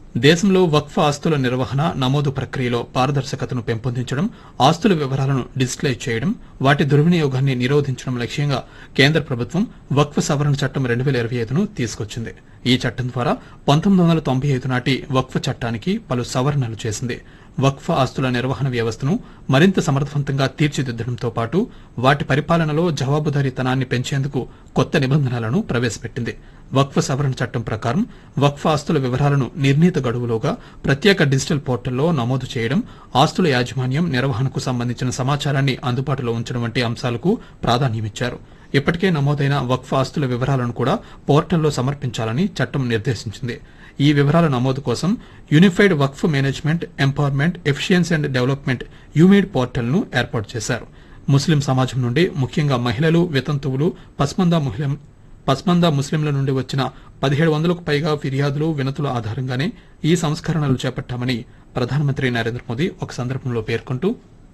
దేశంలో వక్ఫ్ ఆస్తుల నిర్వహణ నమోదు ప్రక్రియలో పారదర్శకతను పెంపొందించడం ఆస్తుల వివరాలను డిజిటలైజ్ చేయడం వాటి దుర్వినియోగాన్ని నిరోధించడం లక్ష్యంగా కేంద్ర ప్రభుత్వం వక్ఫ్ సవరణ చట్టం రెండు వేల ఇరవై ఐదును తీసుకొచ్చింది ఈ చట్టం ద్వారా పంతొమ్మిది వందల తొంభై ఐదు నాటి వక్ఫ్ చట్టానికి పలు సవరణలు చేసింది వక్ఫ్ ఆస్తుల నిర్వహణ వ్యవస్థను మరింత సమర్థవంతంగా తీర్చిదిద్దడంతో పాటు వాటి పరిపాలనలో జవాబుదారీతనాన్ని పెంచేందుకు కొత్త నిబంధనలను ప్రవేశపెట్టింది వక్ఫ్ సవరణ చట్టం ప్రకారం వక్ఫ్ ఆస్తుల వివరాలను నిర్ణీత గడువులోగా ప్రత్యేక డిజిటల్ పోర్టల్లో నమోదు చేయడం ఆస్తుల యాజమాన్యం నిర్వహణకు సంబంధించిన సమాచారాన్ని అందుబాటులో ఉంచడం వంటి అంశాలకు ప్రాధాన్యమిచ్చారు ఇప్పటికే నమోదైన వక్ఫ్ ఆస్తుల వివరాలను కూడా పోర్టల్లో సమర్పించాలని చట్టం నిర్దేశించింది ఈ వివరాల నమోదు కోసం unified Waqf management empowerment efficiency and development UMEED portal ను ఏర్పాటు చేశారు ముస్లిం సమాజం నుండి ముఖ్యంగా మహిళలు వితంతువులు పస్మందా ముస్లిం పస్మందా ముస్లింల నుండి వచ్చిన పదిహేడు వందలకు పైగా ఫిర్యాదులు వినతుల ఆధారంగానే ఈ సంస్కరణలు చేపట్టామని ప్రధానమంత్రి నరేంద్ర మోదీ ఒక సందర్భంలో పేర్కొంటూ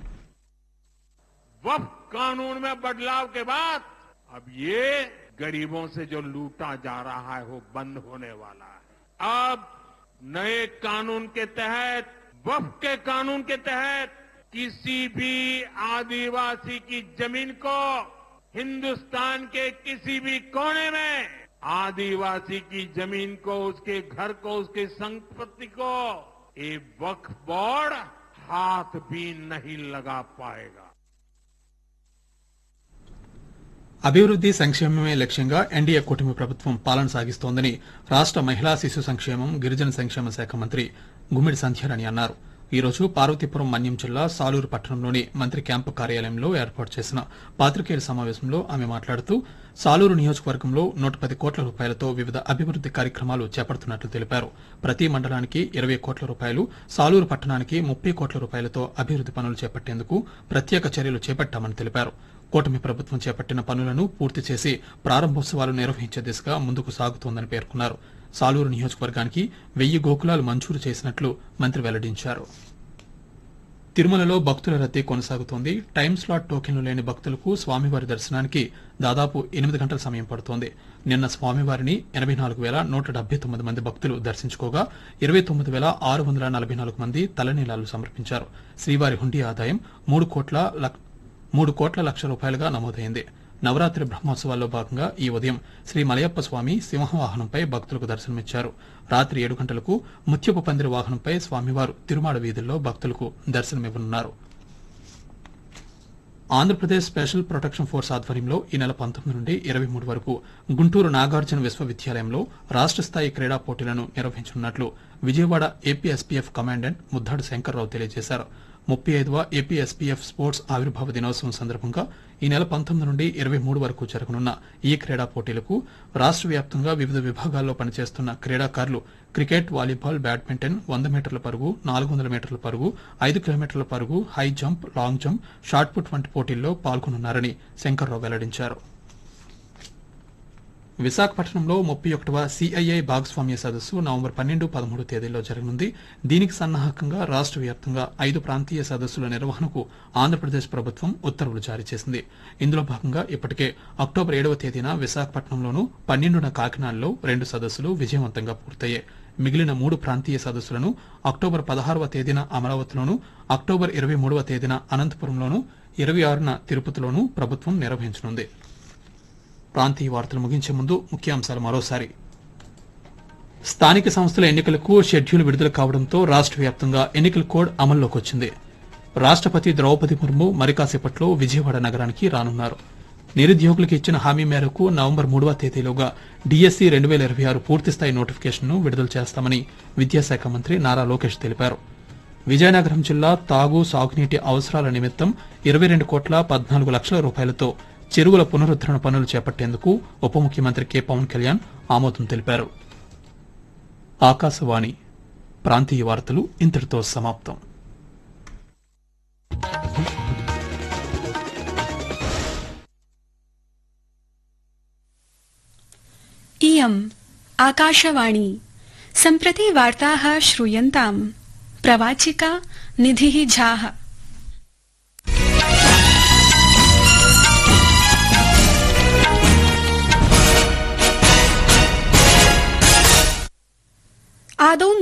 वक्फ कानून में बदलाव के बाद अब ये गरीबों से जो लूटा जा रहा है वो बंद होने वाला है अब नए कानून के तहत वक्फ के कानून के तहत किसी भी आदिवासी की जमीन को हिंदुस्तान के किसी भी कोने में आदिवासी की जमीन को उसके घर को उसकी संपत्ति को ये वक्फ बोर्ड हाथ भी नहीं लगा पाएगा అభివృద్ది సంక్షేమమే లక్ష్యంగా ఎన్డీఏ కూటమి ప్రభుత్వం పాలన సాగిస్తోందని రాష్ట మహిళా శిశు సంక్షేమం గిరిజన సంక్షేమ శాఖ మంత్రి గుమ్మిడి సంధ్యారాణి అన్నారు ఈ రోజు పార్వతీపురం మన్యం జిల్లా సాలూరు పట్టణంలోని మంత్రి క్యాంపు కార్యాలయంలో ఏర్పాటు చేసిన పాత్రికేయుల సమావేశంలో ఆమె మాట్లాడుతూ సాలూరు నియోజకవర్గంలో నూట పది కోట్ల రూపాయలతో వివిధ అభివృద్ది కార్యక్రమాలు చేపడుతున్నట్లు తెలిపారు ప్రతి మండలానికి ఇరవై కోట్ల రూపాయలు సాలూరు పట్టణానికి ముప్పై కోట్ల రూపాయలతో అభివృద్ది పనులు చేపట్టేందుకు ప్రత్యేక చర్యలు చేపట్టామని తెలిపారు కూటమి ప్రభుత్వం చేపట్టిన పనులను పూర్తి చేసి ప్రారంభోత్సవాలు నిర్వహించే దిశగా ముందుకు సాగుతోందని పేర్కొన్నారు సాలూరు నియోజకవర్గానికి వెయ్యి గోకులాలు మంజూరు చేసినట్లు మంత్రి వెల్లడించారు తిరుమలలో భక్తుల రద్దీ కొనసాగుతోంది టైం స్లాట్ టోకెన్లు లేని భక్తులకు స్వామివారి దర్శనానికి దాదాపు ఎనిమిది గంటల సమయం పడుతోంది నిన్న స్వామివారిని ఎనబై నాలుగు వేల నూట డెబ్బై తొమ్మిది మంది భక్తులు దర్శించుకోగా ఇరవై తొమ్మిది వేల ఆరు వందల నలభై నాలుగు మంది తలనీలాలు సమర్పించారు శ్రీవారి హుండీ ఆదాయం మూడు కోట్ల లక్- మూడు కోట్ల లక్ష రూపాయలుగా నమోదైంది నవరాత్రి బ్రహ్మోత్సవాల్లో భాగంగా ఈ ఉదయం శ్రీ మలయప్ప స్వామి సింహవాహనంపై భక్తులకు దర్శనమిచ్చారు రాత్రి ఏడు గంటలకు ముత్యపు పందిరి వాహనంపై స్వామివారు తిరుమాడ వీధుల్లో భక్తులకు దర్శనమివ్వనున్నారు ఆంధ్రప్రదేశ్ స్పెషల్ ప్రొటెక్షన్ ఫోర్స్ ఆధ్వర్యంలో ఈ నెల పంతొమ్మిది నుండి ఇరవై మూడు వరకు గుంటూరు నాగార్జున విశ్వవిద్యాలయంలో రాష్ట్ర స్థాయి క్రీడా పోటీలను నిర్వహించనున్నట్లు విజయవాడ ఏపీఎస్పీఎఫ్ కమాండెంట్ ముద్దాడు శంకర్రావు తెలియజేశారు ముప్పై ఐదవ ఏపీఎస్పీఎఫ్ స్పోర్ట్స్ ఆవిర్భావ దినోత్సవం సందర్భంగా ఈ నెల పంతొమ్మిది నుండి ఇరవై మూడు వరకు జరగనున్న ఈ క్రీడా పోటీలకు రాష్ట్ర వ్యాప్తంగా వివిధ విభాగాల్లో పనిచేస్తున్న క్రీడాకారులు క్రికెట్ వాలీబాల్ బ్యాడ్మింటన్ వంద మీటర్ల పరుగు నాలుగు వందల మీటర్ల పరుగు ఐదు కిలోమీటర్ల పరుగు high jump long jump shot put వంటి పోటీల్లో పాల్గొనున్నారని శంకర్రావు వెల్లడించారు విశాఖపట్నంలో ముప్పై ఒకటవ సిఐఐ భాగస్వామ్య సదస్సు నవంబర్ పన్నెండు పదమూడు తేదీల్లో జరగనుంది దీనికి సన్నాహకంగా రాష్ట్ర వ్యాప్తంగా ఐదు ప్రాంతీయ సదస్సుల నిర్వహణకు ఆంధ్రప్రదేశ్ ప్రభుత్వం ఉత్తర్వులు జారీ చేసింది ఇందులో భాగంగా ఇప్పటికే అక్టోబర్ ఏడవ తేదీన విశాఖపట్నంలోను పన్నెండున కాకినాడలో రెండు సదస్సులు విజయవంతంగా పూర్తయ్యాయి మిగిలిన మూడు ప్రాంతీయ సదస్సులను అక్టోబర్ పదహారవ తేదీన అమరావతిలోను అక్టోబర్ ఇరవై మూడవ తేదీన అనంతపురంలోను ఇరవై ఆరున తిరుపతిలోను ప్రభుత్వం నిర్వహించనుంది ప్రాంతీయ వార్తలు ముగించే ముందు ముఖ్యాంశాలు మరోసారి స్థానిక సంస్థల ఎన్నికలకు షెడ్యూల్ విడుదల కావడంతో రాష్ట్ర వ్యాప్తంగా ఎన్నికల కోడ్ అమల్లోకి వచ్చింది రాష్ట్రపతి ద్రౌపది ముర్ము మరి కాసేపట్లో విజయవాడ నగరానికి రానున్నారు నిరుద్యోగులకు ఇచ్చిన హామీ మేరకు నవంబర్ మూడవ తేదీలోగా డిఎస్సి రెండు వేల ఇరవై ఆరు పూర్తిస్థాయి నోటిఫికేషన్ను విడుదల చేస్తామని విద్యాశాఖ మంత్రి నారా లోకేష్ తెలిపారు విజయనగరం జిల్లా తాగు సాగునీటి అవసరాల నిమిత్తం ఇరవై రెండు కోట్ల పద్నాలుగు లక్షల రూపాయలతో చెరువుల పునరుద్దరణ పనులు చేపట్టేందుకు ఉప ముఖ్యమంత్రి కె పవన్ కళ్యాణ్ ఆమోదం తెలిపారు ఆకాశవాణి ప్రాంతీయ వార్తలు ఇంతటితో సమాప్తం इयम् आकाशवाणी सम्प्रति वार्ताः श्रूयन्ताम् प्रवाचिका निधिः झाः आदौ